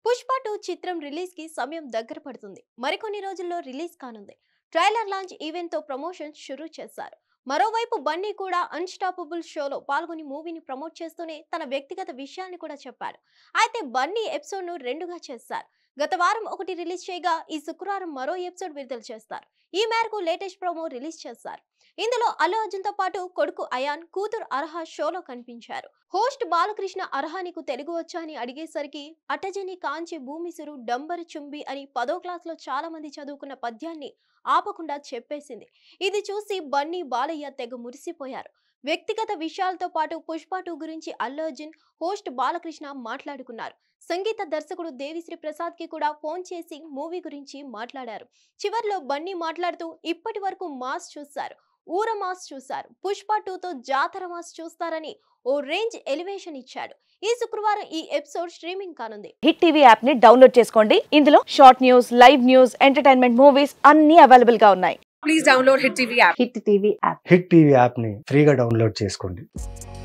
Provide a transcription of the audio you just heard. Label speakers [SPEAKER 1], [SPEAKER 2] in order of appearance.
[SPEAKER 1] Pushpa two చిత్రం release కి సమయం దగ్గర పడుతుంది మరికొన్ని రోజుల్లో రిలీజ్ కానుంది ట్రైలర్ లాంచ్ ఈవెంట్ తో ప్రమోషన్ షురూ చేశారు మరోవైపు బన్నీ కూడా అన్స్టాపబుల్ షోలో పాల్గొని మూవీని ప్రమోట్ చేస్తూనే తన వ్యక్తిగత విషయాన్ని కూడా చెప్పాడు అయితే బన్నీ ఎపిసోడ్ ను రెండుగా చేశారు గత వారం ఒకటి రిలీజ్ చేయగా ఈ శుక్రవారం మరో ఎపిసోడ్ విడుదల చేస్తారు ఈ మేరకు లేటెస్ట్ ప్రోమో రిలీజ్ చేశారు ఇందులో అల్లు అర్జున్ తో పాటు కొడుకు అయాన్ కూతురు అర్హ షోలో కనిపించారు హోస్ట్ బాలకృష్ణ అర్హ నీకు తెలుగు వచ్చా అని అడిగేసరికి అటజని కాంచి భూమిసురు డంబరు చుంబి అని పదో క్లాస్లో చాలా మంది చదువుకున్న పద్యాన్ని ఆపకుండా చెప్పేసింది ఇది చూసి బన్నీ బాలయ్య తెగ మురిసిపోయారు వ్యక్తిగత విషయాలతో పాటు పుష్ప టూ గురించి అల్లు అర్జున్ హోస్ట్ బాలకృష్ణ మాట్లాడుకున్నారు సంగీత దర్శకుడు దేవిశ్రీ ప్రసాద్ కి కూడా ఫోన్ చేసి మూవీ గురించి మాట్లాడారు చివర్లో బన్నీ మాట్లాడుతూ ఇప్పటి వరకు మాస్ చూశారు ఊర మాస్ చూశారు పుష్ప టూతో జాతర మాస్ చూస్తారని ఓ రేంజ్ ఎలివేషన్ ఇచ్చాడు ఈ శుక్రవారం ఈ ఎపిసోడ్ స్ట్రీమింగ్ కానుంది
[SPEAKER 2] హిట్ టీవీ యాప్ ని డౌన్లోడ్ చేసుకోండి ఇందులో short news live news entertainment movies అన్ని అవైలబుల్ గా ఉన్నాయి
[SPEAKER 3] please download Hit TV app.
[SPEAKER 2] Hit TV app
[SPEAKER 4] Hit TV యాప్ని ఫ్రీగా డౌన్లోడ్ చేసుకోండి